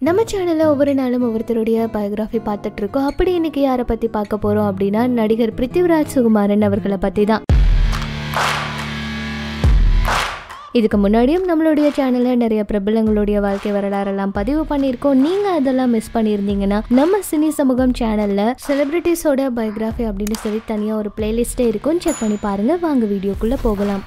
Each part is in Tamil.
நம்ம சேனல்ல ஒவ்வொரு நாளும் ஒவ்வொருத்தருடைய பயோகிராஃபி பார்த்துட்டு இருக்கோம் அப்படி இன்னைக்கு யாரை பத்தி பார்க்க போறோம் அப்படின்னா நடிகர் பிருத்திவிராஜ் சுகுமாரன் அவர்களை பத்தி தான் இதுக்கு முன்னாடியும் நம்மளுடைய சேனலில் நிறைய பிரபலங்களுடைய வாழ்க்கை வரலாறெல்லாம் பதிவு பண்ணியிருக்கோம் நீங்கள் அதெல்லாம் மிஸ் பண்ணியிருந்தீங்கன்னா நம்ம சினி சமூகம் சேனலில் செலிபிரிட்டிஸோட பயோகிராஃபி அப்படின்னு சொல்லி தனியாக ஒரு பிளேலிஸ்ட்டே இருக்கும் செக் பண்ணி பாருங்க வாங்க வீடியோக்குள்ளே போகலாம்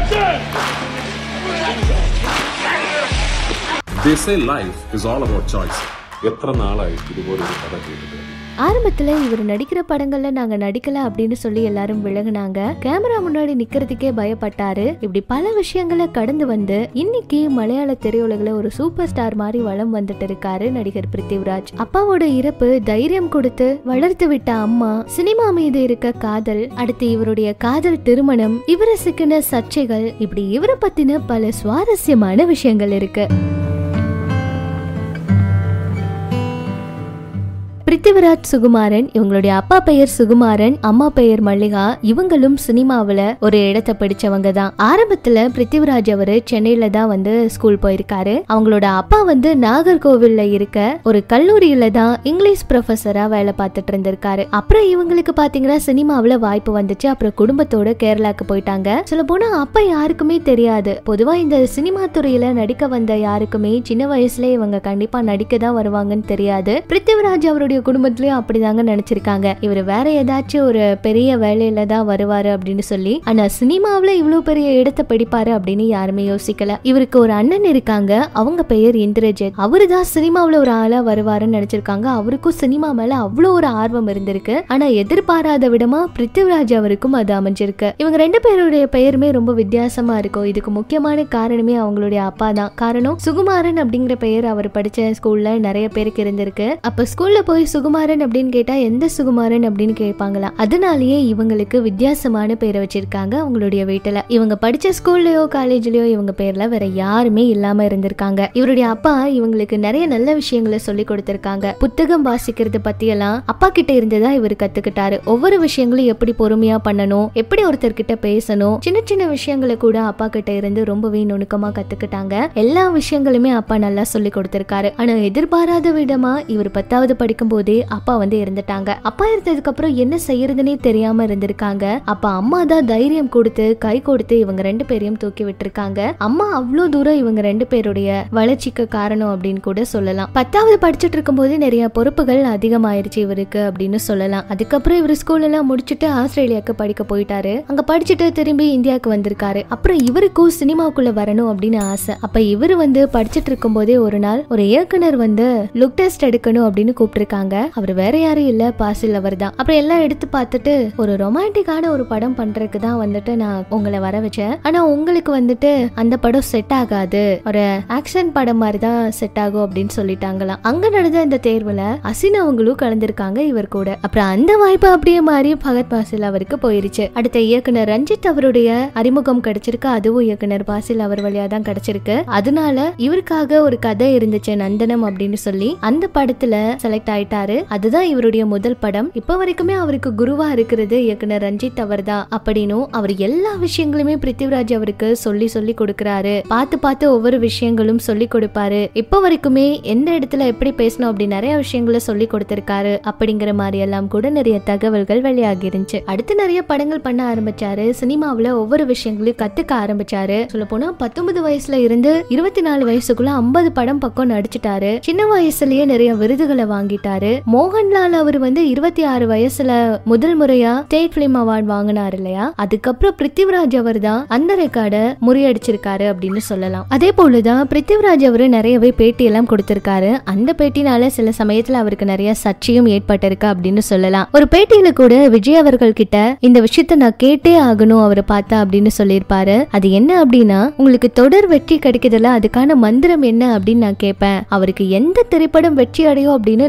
They say life is all about choice. എത്ര നാളായി ഇതുപോലൊരു കഥ കേട്ടിട്ട് ஆரம்பத்துல இவர் நடிக்கிற படங்கள்ல நாங்க நடிக்கல அப்படின்னு சொல்லி எல்லாரும் விலகுனாங்க கேமரா முன்னாடி நிக்கிறதுக்கே பயப்பட்டாரு இப்படி பல விஷயங்களை கடந்து வந்து இன்னைக்கு மலையாள திரையுலகில் ஒரு சூப்பர் ஸ்டார் மாதிரி வளம் வந்துட்டு இருக்காரு நடிகர் பிருத்திவிராஜ் அப்பாவோட இறப்பு தைரியம் கொடுத்து வளர்த்து விட்ட அம்மா சினிமா மீது இருக்க காதல் அடுத்து இவருடைய காதல் திருமணம் இவரை சிக்கின சர்ச்சைகள் இப்படி இவரை பத்தின பல சுவாரஸ்யமான விஷயங்கள் இருக்கு பிருத்திவிராஜ் சுகுமாரன் இவங்களுடைய அப்பா பெயர் சுகுமாரன் அம்மா பெயர் மல்லிகா இவங்களும் சினிமாவுல ஒரு இடத்தை பிடிச்சவங்க தான் ஆரம்பத்துல பிருத்திவிராஜ் அவரு சென்னையில தான் வந்து ஸ்கூல் போயிருக்காரு அவங்களோட அப்பா வந்து நாகர்கோவில்ல இருக்க ஒரு கல்லூரியில தான் இங்கிலீஷ் ப்ரொஃபஸரா வேலை பார்த்துட்டு இருந்திருக்காரு அப்புறம் இவங்களுக்கு பாத்தீங்கன்னா சினிமாவுல வாய்ப்பு வந்துச்சு அப்புறம் குடும்பத்தோட கேரளாக்கு போயிட்டாங்க சொல்ல போனா அப்பா யாருக்குமே தெரியாது பொதுவா இந்த சினிமா துறையில நடிக்க வந்த யாருக்குமே சின்ன வயசுல இவங்க கண்டிப்பா நடிக்க தான் வருவாங்கன்னு தெரியாது பிருத்திவிராஜ் அவருடைய குடும்பத்திலயும் அப்படிதாங்க நினைச்சிருக்காங்க இவர் வேற ஏதாச்சும் ஒரு பெரிய வேலையில தான் வருவாரு அப்படின்னு சொல்லி ஆனா சினிமாவுல இவ்வளவு பெரிய இடத்தை பிடிப்பாரு அப்படின்னு யாருமே யோசிக்கல இவருக்கு ஒரு அண்ணன் இருக்காங்க அவங்க பெயர் இந்திரஜித் அவரு தான் சினிமாவுல ஒரு ஆளா வருவாருன்னு நினைச்சிருக்காங்க அவருக்கும் சினிமா மேல அவ்வளோ ஒரு ஆர்வம் இருந்திருக்கு ஆனா எதிர்பாராத விடமா பிருத்திவிராஜ் அவருக்கும் அது அமைஞ்சிருக்கு இவங்க ரெண்டு பேருடைய பெயருமே ரொம்ப வித்தியாசமா இருக்கும் இதுக்கு முக்கியமான காரணமே அவங்களுடைய அப்பா தான் காரணம் சுகுமாரன் அப்படிங்கிற பெயர் அவர் படிச்ச ஸ்கூல்ல நிறைய பேருக்கு இருந்திருக்கு அப்ப ஸ்கூல்ல போய் சுகுமாரன் அப்படின்னு கேட்டா எந்த சுகுமாரன் அப்படின்னு கேட்பாங்களா அதனாலேயே இவங்களுக்கு வித்தியாசமான பேரை வச்சிருக்காங்க அவங்களுடைய வீட்டுல இவங்க படிச்ச ஸ்கூல்லயோ காலேஜ்லயோ இவங்க பேர்ல வேற யாருமே இல்லாம இருந்திருக்காங்க இவருடைய அப்பா இவங்களுக்கு நிறைய நல்ல விஷயங்களை சொல்லி கொடுத்திருக்காங்க புத்தகம் வாசிக்கிறது பத்தி எல்லாம் அப்பா கிட்ட இருந்துதா இவர் கத்துக்கிட்டாரு ஒவ்வொரு விஷயங்களும் எப்படி பொறுமையா பண்ணணும் எப்படி ஒருத்தர் கிட்ட பேசணும் சின்ன சின்ன விஷயங்களை கூட அப்பா கிட்ட இருந்து ரொம்பவே நுணுக்கமா கத்துக்கிட்டாங்க எல்லா விஷயங்களுமே அப்பா நல்லா சொல்லி கொடுத்திருக்காரு ஆனா எதிர்பாராத விதமா இவர் பத்தாவது படிக்கும் போதே அப்பா வந்து இறந்துட்டாங்க அப்பா இருந்ததுக்கு அப்புறம் என்ன செய்யறதுனே தெரியாம இருந்திருக்காங்க அப்ப அம்மா தான் தைரியம் கொடுத்து கை கொடுத்து இவங்க ரெண்டு பேரையும் தூக்கி விட்டுருக்காங்க அம்மா அவ்வளோ தூரம் இவங்க ரெண்டு பேருடைய வளர்ச்சிக்கு காரணம் அப்படின்னு கூட சொல்லலாம் பத்தாவது படிச்சுட்டு இருக்கும்போது நிறைய பொறுப்புகள் அதிகமாயிருச்சு இவருக்கு அப்படின்னு சொல்லலாம் அதுக்கப்புறம் இவர் ஸ்கூல் எல்லாம் முடிச்சுட்டு ஆஸ்திரேலியாவுக்கு படிக்க போயிட்டாரு அங்க படிச்சுட்டு திரும்பி இந்தியாவுக்கு வந்திருக்காரு அப்புறம் இவருக்கும் சினிமாவுக்குள்ள வரணும் அப்படின்னு ஆசை அப்ப இவர் வந்து படிச்சுட்டு இருக்கும் போதே ஒரு நாள் ஒரு இயக்குனர் வந்து லுக் டெஸ்ட் எடுக்கணும் அப்படின்னு கூப்பிட்டிருக்காங்க அவர் வேற யாரும் இல்ல பாசில் அவர் தான் அப்புறம் எல்லாம் எடுத்து பார்த்துட்டு ஒரு ரொமான்டிக்கான ஒரு படம் பண்றதுக்கு தான் வந்துட்டு நான் உங்களை வர வச்சேன் ஆனா உங்களுக்கு வந்துட்டு அந்த படம் செட் ஆகாது ஒரு ஆக்ஷன் படம் மாதிரி தான் செட் ஆகும் அப்படின்னு சொல்லிட்டாங்களாம் அங்க நடந்த இந்த தேர்வுல அசின் அவங்களும் கலந்திருக்காங்க இவர் கூட அப்புறம் அந்த வாய்ப்பு அப்படியே மாறி பகத் பாசில் அவருக்கு போயிருச்சு அடுத்த இயக்குனர் ரஞ்சித் அவருடைய அறிமுகம் கிடைச்சிருக்கு அதுவும் இயக்குனர் பாசில் அவர் வழியா தான் கிடைச்சிருக்கு அதனால இவருக்காக ஒரு கதை இருந்துச்சு நந்தனம் அப்படின்னு சொல்லி அந்த படத்துல செலக்ட் ஆயிட்டாரு அதுதான் இவருடைய முதல் படம் இப்ப வரைக்குமே அவருக்கு குருவா இருக்கிறது இயக்குனர் ரஞ்சித் அவர் தான் அப்படின்னும் அவர் எல்லா விஷயங்களுமே பிருத்திவிராஜ் அவருக்கு சொல்லி சொல்லி கொடுக்கறாரு பார்த்து பார்த்து ஒவ்வொரு விஷயங்களும் சொல்லி கொடுப்பாரு இப்ப வரைக்குமே எந்த இடத்துல எப்படி பேசணும் அப்படி நிறைய விஷயங்களை சொல்லி கொடுத்திருக்காரு அப்படிங்கிற மாதிரி எல்லாம் கூட நிறைய தகவல்கள் வெளியாகி இருந்துச்சு அடுத்து நிறைய படங்கள் பண்ண ஆரம்பிச்சாரு சினிமாவுல ஒவ்வொரு விஷயங்களையும் கத்துக்க ஆரம்பிச்சாரு சொல்ல போனா பத்தொன்பது வயசுல இருந்து இருபத்தி நாலு வயசுக்குள்ள ஐம்பது படம் பக்கம் நடிச்சிட்டாரு சின்ன வயசுலயே நிறைய விருதுகளை வாங்கிட்டாரு மோகன்லால் அவர் வந்து இருபத்தி ஆறு வயசுல முதல் முறையா ஸ்டேட் பிலிம் அவார்ட் வாங்கினார் இல்லையா அதுக்கப்புறம் பிருத்திவிராஜ் அவர் தான் அந்த ரெக்கார்டை முறியடிச்சிருக்காரு அப்படின்னு சொல்லலாம் அதே போலதான் பிருத்திவிராஜ் அவரு நிறையவே பேட்டி எல்லாம் கொடுத்திருக்காரு அந்த பேட்டினால சில சமயத்துல அவருக்கு நிறைய சர்ச்சையும் ஏற்பட்டிருக்கு அப்படின்னு சொல்லலாம் ஒரு பேட்டியில கூட விஜய் அவர்கள் கிட்ட இந்த விஷயத்த நான் கேட்டே ஆகணும் அவரை பார்த்தா அப்படின்னு சொல்லியிருப்பாரு அது என்ன அப்படின்னா உங்களுக்கு தொடர் வெற்றி கிடைக்குதுல அதுக்கான மந்திரம் என்ன அப்படின்னு நான் கேட்பேன் அவருக்கு எந்த திரைப்படம் வெற்றி அடையும் அப்படின்னு நல்லா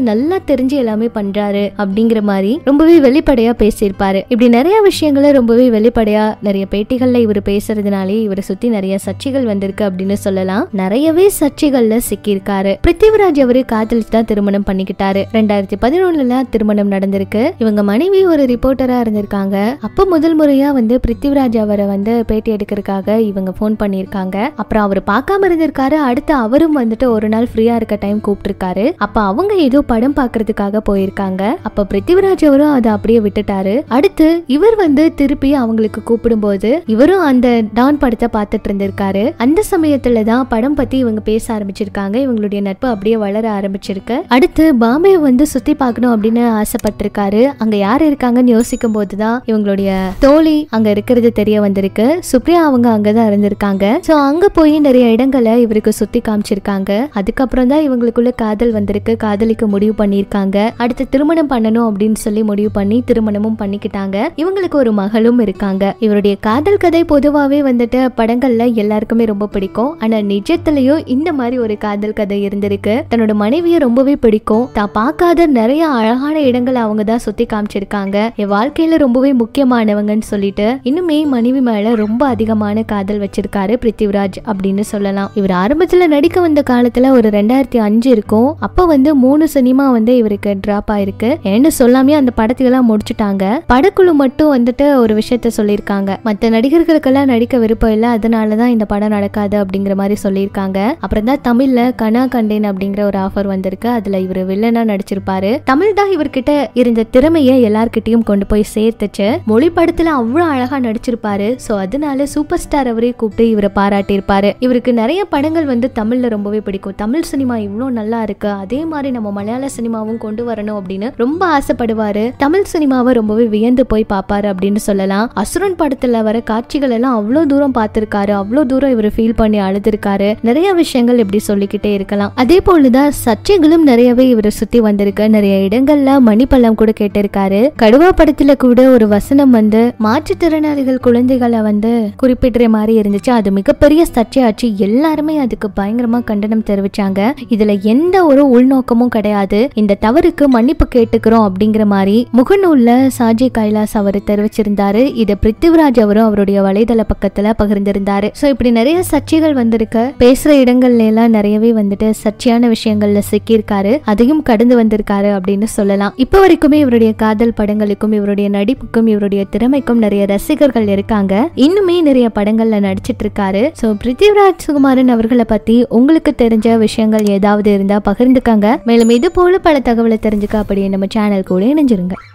தெரிஞ்சு எல்லாமே பண்றாரு அப்படிங்கிற மாதிரி ரொம்பவே வெளிப்படையா பேசியிருப்பாரு இப்படி நிறைய விஷயங்களை ரொம்பவே வெளிப்படையா நிறைய பேட்டிகள்ல இவர் பேசுறதுனாலே இவரை சுத்தி நிறைய சர்ச்சைகள் வந்திருக்கு அப்படின்னு சொல்லலாம் நிறையவே சர்ச்சைகள்ல சிக்கியிருக்காரு பிருத்திவிராஜ் அவரு காதலிச்சு தான் திருமணம் பண்ணிக்கிட்டாரு ரெண்டாயிரத்தி பதினொன்னுல திருமணம் நடந்திருக்கு இவங்க மனைவி ஒரு ரிப்போர்ட்டரா இருந்திருக்காங்க அப்ப முதல் முறையா வந்து பிருத்திவிராஜ் அவரை வந்து பேட்டி எடுக்கிறதுக்காக இவங்க ஃபோன் பண்ணியிருக்காங்க அப்புறம் அவர் பார்க்காம இருந்திருக்காரு அடுத்து அவரும் வந்துட்டு ஒரு நாள் ஃப்ரீயா இருக்க டைம் கூப்பிட்டிருக்காரு அப்ப அவங்க ஏதோ படம் பார்க்கறதுக்காக போயிருக்காங்க அப்ப பிருத்திவிராஜ் அவரும் அதை அப்படியே விட்டுட்டாரு அடுத்து இவர் வந்து திருப்பி அவங்களுக்கு கூப்பிடும்போது இவரும் அந்த டான் படத்தை பார்த்துட்டு இருந்திருக்காரு அந்த சமயத்துல தான் படம் பத்தி இவங்க பேச ஆரம்பிச்சிருக்காங்க இவங்களுடைய நட்பு அப்படியே வளர ஆரம்பிச்சிருக்கு அடுத்து பாம்பே வந்து சுத்தி பார்க்கணும் அப்படின்னு ஆசைப்பட்டிருக்காரு அங்க யார் இருக்காங்கன்னு யோசிக்கும் போதுதான் இவங்களுடைய தோழி அங்க இருக்கிறது தெரிய வந்திருக்கு சுப்ரியா அவங்க அங்கதான் இருந்திருக்காங்க சோ அங்க போய் நிறைய இடங்களை இவருக்கு சுத்தி காமிச்சிருக்காங்க அதுக்கப்புறம் தான் இவங்களுக்குள்ள காதல் வந்திருக்கு காதலிக்க முடிவு பண்ணியிருக்காங்க அடுத்து திருமணம் பண்ணணும் அப்படின்னு சொல்லி முடிவு பண்ணி திருமணமும் பண்ணிக்கிட்டாங்க இவங்களுக்கு ஒரு மகளும் இருக்காங்க இவருடைய காதல் கதை பொதுவாவே வந்துட்டு படங்கள்ல எல்லாருக்குமே ரொம்ப பிடிக்கும் ஆனா நிஜத்திலயும் இந்த மாதிரி ஒரு காதல் கதை இருந்திருக்கு தன்னோட மனைவியை ரொம்பவே பிடிக்கும் தான் பார்க்காத நிறைய அழகான இடங்களை அவங்க தான் சுத்தி காமிச்சிருக்காங்க என் வாழ்க்கையில ரொம்பவே முக்கியமானவங்கன்னு சொல்லிட்டு இன்னுமே மனைவி மேல ரொம்ப அதிகமான காதல் வச்சிருக்காரு பிருத்திவிராஜ் அப்படின்னு சொல்லலாம் இவர் ஆரம்பத்துல நடிக்க வந்த காலத்துல ஒரு ரெண்டாயிரத்தி அஞ்சு இருக்கும் அப்ப வந்து மூணு சினிமா வந்து இவருக்கு டிராப் ஆயிருக்கு ஏன்னு சொல்லாமே அந்த படத்தையெல்லாம் முடிச்சுட்டாங்க படக்குழு மட்டும் வந்துட்டு ஒரு விஷயத்த சொல்லியிருக்காங்க மற்ற நடிகர்களுக்கெல்லாம் நடிக்க விருப்பம் இல்லை அதனாலதான் இந்த படம் நடக்காது அப்படிங்கிற மாதிரி சொல்லியிருக்காங்க அப்புறம் தான் தமிழ்ல கனா கண்டேன் அப்படிங்கிற ஒரு ஆஃபர் வந்திருக்கு அதுல இவர் வில்லனா நடிச்சிருப்பாரு தமிழ் தான் இவர்கிட்ட இருந்த திறமையை எல்லார்கிட்டயும் கொண்டு போய் சேர்த்துச்சு மொழி படத்துல அவ்வளவு அழகா நடிச்சிருப்பாரு சோ அதனால சூப்பர் ஸ்டார் அவரே கூப்பிட்டு இவரை பாராட்டியிருப்பாரு இவருக்கு நிறைய படங்கள் வந்து தமிழ்ல ரொம்பவே பிடிக்கும் தமிழ் சினிமா இவ்வளோ நல்லா இருக்கு அதே மாதிரி நம்ம மலையாள சினிமாவும் கொண்டு வரணும் அப்படின்னு ரொம்ப ஆசைப்படுவாரு தமிழ் சினிமாவை ரொம்பவே வியந்து போய் பார்ப்பாரு அப்படின்னு சொல்லலாம் அசுரன் படத்துல வர காட்சிகள் எல்லாம் அவ்வளோ தூரம் பார்த்திருக்காரு அவ்வளோ தூரம் இவர் ஃபீல் பண்ணி அழுதுருக்காரு நிறைய விஷயங்கள் இப்படி சொல்லிக்கிட்டே இருக்கலாம் அதே போலதான் சர்ச்சைகளும் நிறையவே இவரை சுத்தி வந்திருக்கு நிறைய இடங்கள்ல மணிப்பள்ளம் கூட கேட்டிருக்காரு கடுவா படத்துல கூட ஒரு வசனம் வந்து மாற்றுத்திறனாளிகள் குழந்தைகளை வந்து குறிப்பிடுற மாதிரி இருந்துச்சு அது மிகப்பெரிய சர்ச்சையாச்சு எல்லாருமே அதுக்கு பயங்கரமா கண்டனம் தெரிவிச்சாங்க இதுல எந்த ஒரு உள்நோக்கமும் கிடையாது இந்த தவறுக்கு மன்னிப்பு கேட்டுக்கிறோம் அப்படிங்கிற மாதிரி முகநூல்ல சாஜி கைலாஸ் அவர் தெரிவிச்சிருந்தாரு இதை பிருத்திவிராஜ் அவரும் அவருடைய வலைதள பக்கத்துல பகிர்ந்திருந்தாரு சோ இப்படி நிறைய சர்ச்சைகள் வந்திருக்கு பேசுற இடங்கள்ல எல்லாம் நிறையவே வந்துட்டு சர்ச்சையான விஷயங்கள்ல சிக்கியிருக்காரு அதையும் கடந்து வந்திருக்காரு அப்படின்னு சொல்லலாம் இப்ப வரைக்குமே இவருடைய காதல் படங்களுக்கும் இவருடைய நடிப்புக்கும் இவருடைய திறமைக்கும் நிறைய ரசிகர்கள் இருக்காங்க இன்னுமே நிறைய படங்கள்ல நடிச்சிட்டு இருக்காரு சோ பிருத்திவிராஜ் சுகுமாரன் அவர்களை பத்தி உங்களுக்கு தெரிஞ்ச விஷயங்கள் ஏதாவது இருந்தா பகிர்ந்துக்கங்க மேலும் இது போல பல தகவலை தெரிஞ்சுக்க அப்படியே நம்ம சேனல் கூட இணைஞ்சிருங்க